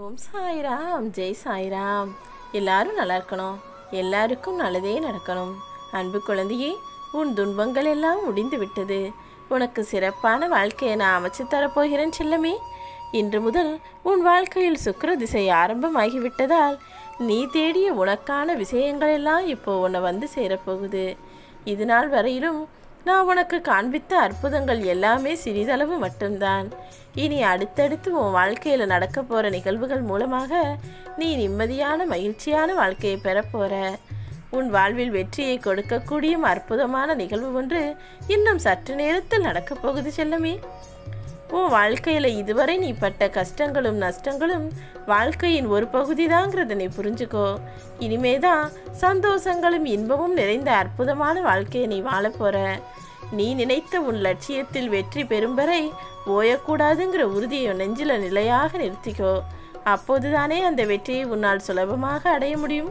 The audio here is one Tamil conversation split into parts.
ஓம் சாய்ராம் ஜெய் சாய்ராம் எல்லாரும் நல்லா இருக்கணும் எல்லாருக்கும் நல்லதே நடக்கணும் அன்பு குழந்தையே உன் துன்பங்கள் எல்லாம் முடிந்து விட்டது உனக்கு சிறப்பான வாழ்க்கையை நான் அமைச்சு தரப்போகிறேன் செல்லமே இன்று முதல் உன் வாழ்க்கையில் சுக்கிர திசை ஆரம்பமாகிவிட்டதால் நீ தேடிய உனக்கான விஷயங்கள் எல்லாம் இப்போ உன்னை வந்து சேரப்போகுது இது நாள் வரையிலும் நான் உனக்கு காண்பித்த அற்புதங்கள் எல்லாமே சிறிதளவு மட்டும்தான் இனி அடுத்தடுத்து உன் வாழ்க்கையில் நடக்க போகிற நிகழ்வுகள் மூலமாக நீ நிம்மதியான மகிழ்ச்சியான வாழ்க்கையை பெறப்போற உன் வாழ்வில் வெற்றியை கொடுக்கக்கூடிய அற்புதமான நிகழ்வு ஒன்று இன்னும் சற்று நேரத்தில் நடக்கப் போகுது செல்லமே உன் வாழ்க்கையில் இதுவரை நீ பட்ட கஷ்டங்களும் நஷ்டங்களும் வாழ்க்கையின் ஒரு பகுதி தாங்கிறத நீ புரிஞ்சுக்கோ இனிமே தான் சந்தோஷங்களும் இன்பமும் நிறைந்த அற்புதமான வாழ்க்கையை நீ வாழப் போற நீ நினைத்த உன் லட்சியத்தில் வெற்றி பெறும் வரை ஓயக்கூடாதுங்கிற உறுதியை நெஞ்சில நிலையாக நிறுத்திக்கோ அப்போதுதானே அந்த வெற்றியை உன்னால் சுலபமாக அடைய முடியும்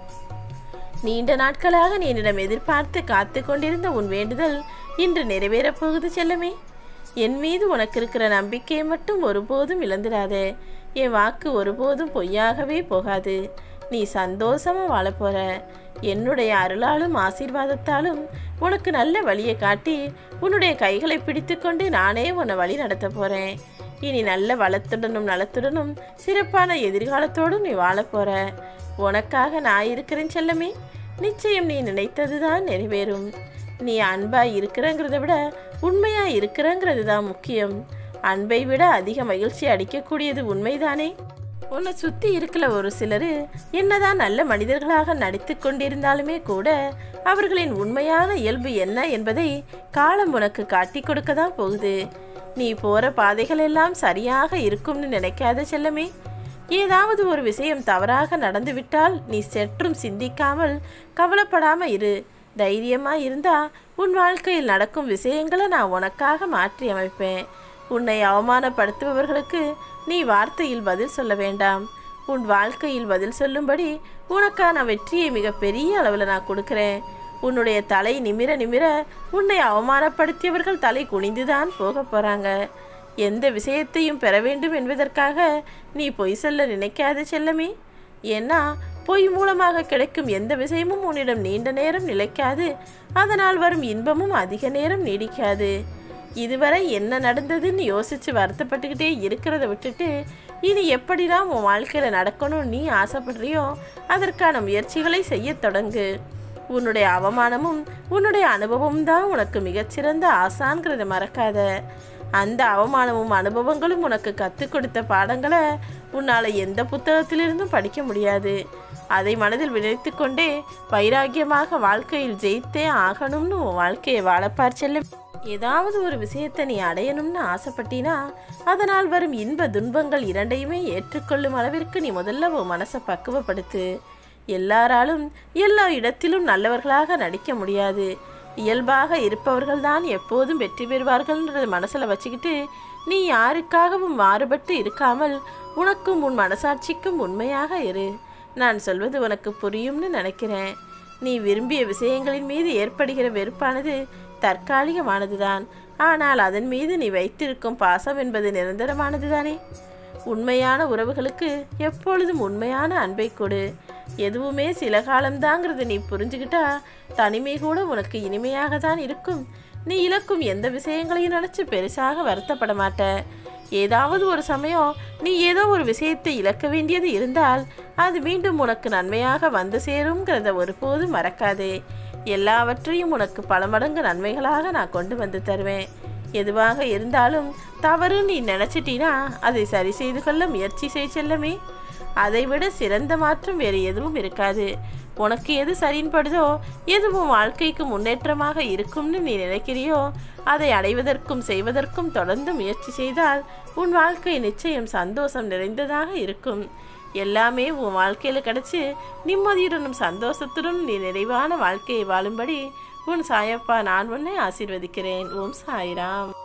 நீண்ட நாட்களாக நீ என்னிடம் எதிர்பார்த்து காத்து கொண்டிருந்த உன் வேண்டுதல் இன்று நிறைவேறப் போகுது செல்லமே என் மீது உனக்கு இருக்கிற நம்பிக்கையை மட்டும் ஒருபோதும் இழந்துடாதே என் வாக்கு ஒருபோதும் பொய்யாகவே போகாது நீ சந்தோஷமா வாழப் போற என்னுடைய அருளாலும் ஆசீர்வாதத்தாலும் உனக்கு நல்ல வழியை காட்டி உன்னுடைய கைகளை பிடித்துக்கொண்டு நானே உன்னை வழி நடத்த போறேன் இனி நல்ல வளத்துடனும் நலத்துடனும் சிறப்பான எதிர்காலத்தோடும் நீ வாழப் போற உனக்காக நான் இருக்கிறேன் செல்லமே நிச்சயம் நீ நினைத்ததுதான் நிறைவேறும் நீ அன்பா இருக்கிறங்கிறத விட உண்மையா இருக்கிறங்கிறது தான் முக்கியம் அன்பை விட அதிக மகிழ்ச்சி அடிக்கக்கூடியது உண்மைதானே உன்னை சுற்றி இருக்கிற ஒரு சிலர் என்னதான் நல்ல மனிதர்களாக நடித்து கொண்டிருந்தாலுமே கூட அவர்களின் உண்மையான இயல்பு என்ன என்பதை காலம் உனக்கு காட்டி கொடுக்க தான் போகுது நீ போற பாதைகள் எல்லாம் சரியாக இருக்கும்னு நினைக்காத செல்லமே ஏதாவது ஒரு விஷயம் தவறாக நடந்துவிட்டால் நீ சற்றும் சிந்திக்காமல் கவலைப்படாம இரு தைரியமா இருந்தா உன் வாழ்க்கையில் நடக்கும் விஷயங்களை நான் உனக்காக மாற்றி அமைப்பேன் உன்னை அவமானப்படுத்துபவர்களுக்கு நீ வார்த்தையில் பதில் சொல்ல வேண்டாம் உன் வாழ்க்கையில் பதில் சொல்லும்படி உனக்கான வெற்றியை மிக பெரிய அளவில் நான் கொடுக்குறேன் உன்னுடைய தலை நிமிர நிமிர உன்னை அவமானப்படுத்தியவர்கள் தலை குனிந்துதான் போக போறாங்க எந்த விஷயத்தையும் பெற வேண்டும் என்பதற்காக நீ பொய் சொல்ல நினைக்காத செல்லமே ஏன்னா பொய் மூலமாக கிடைக்கும் எந்த விஷயமும் உன்னிடம் நீண்ட நேரம் நிலைக்காது அதனால் வரும் இன்பமும் அதிக நேரம் நீடிக்காது இதுவரை என்ன நடந்ததுன்னு யோசிச்சு வருத்தப்பட்டுக்கிட்டே இருக்கிறத விட்டுட்டு இனி எப்படிலாம் உன் வாழ்க்கையில் நடக்கணும்னு நீ ஆசைப்படுறியோ அதற்கான முயற்சிகளை செய்யத் தொடங்கு உன்னுடைய அவமானமும் உன்னுடைய அனுபவமும் தான் உனக்கு மிகச்சிறந்த ஆசான்கிறத மறக்காத அந்த அவமானமும் அனுபவங்களும் உனக்கு கற்றுக் கொடுத்த பாடங்களை உன்னால் எந்த புத்தகத்திலிருந்தும் படிக்க முடியாது அதை மனதில் விளைத்து கொண்டே வைராக்கியமாக வாழ்க்கையில் ஜெயித்தே ஆகணும்னு உன் வாழ்க்கையை வாழப்பார் செல்ல ஏதாவது ஒரு விஷயத்தை நீ அடையணும்னு ஆசைப்பட்டினா அதனால் வரும் இன்ப துன்பங்கள் இரண்டையுமே ஏற்றுக்கொள்ளும் அளவிற்கு நீ முதல்ல உன் மனசை பக்குவப்படுத்து எல்லாராலும் எல்லா இடத்திலும் நல்லவர்களாக நடிக்க முடியாது இயல்பாக இருப்பவர்கள்தான் எப்போதும் வெற்றி பெறுவார்கள்ன்றத மனசில் வச்சுக்கிட்டு நீ யாருக்காகவும் மாறுபட்டு இருக்காமல் உனக்கும் உன் மனசாட்சிக்கும் உண்மையாக இரு நான் சொல்வது உனக்கு புரியும்னு நினைக்கிறேன் நீ விரும்பிய விஷயங்களின் மீது ஏற்படுகிற வெறுப்பானது தற்காலிகமானதுதான் ஆனால் அதன் மீது நீ வைத்திருக்கும் பாசம் என்பது நிரந்தரமானது தானே உண்மையான உறவுகளுக்கு எப்பொழுதும் உண்மையான அன்பை கொடு எதுவுமே சில காலம்தாங்கிறத நீ புரிஞ்சுக்கிட்டா தனிமை கூட உனக்கு இனிமையாக தான் இருக்கும் நீ இழக்கும் எந்த விஷயங்களையும் நினச்சி பெருசாக வருத்தப்பட மாட்ட ஏதாவது ஒரு சமயம் நீ ஏதோ ஒரு விஷயத்தை இழக்க வேண்டியது இருந்தால் அது மீண்டும் உனக்கு நன்மையாக வந்து சேருங்கிறத ஒருபோதும் மறக்காதே எல்லாவற்றையும் உனக்கு பல மடங்கு நன்மைகளாக நான் கொண்டு வந்து தருவேன் எதுவாக இருந்தாலும் தவறு நீ நினச்சிட்டினா அதை சரி செய்து கொள்ள முயற்சி செய் செல்லமே அதைவிட சிறந்த மாற்றம் வேறு எதுவும் இருக்காது உனக்கு எது சரின்படுதோ எதுவும் வாழ்க்கைக்கு முன்னேற்றமாக இருக்கும்னு நீ நினைக்கிறியோ அதை அடைவதற்கும் செய்வதற்கும் தொடர்ந்து முயற்சி செய்தால் உன் வாழ்க்கை நிச்சயம் சந்தோஷம் நிறைந்ததாக இருக்கும் எல்லாமே உன் வாழ்க்கையில் கிடச்சி நிம்மதியுடனும் சந்தோஷத்துடன் நீ நிறைவான வாழ்க்கையை வாழும்படி உன் சாயப்பா நான் உன்னை ஆசீர்வதிக்கிறேன் ஓம் சாய்ராம்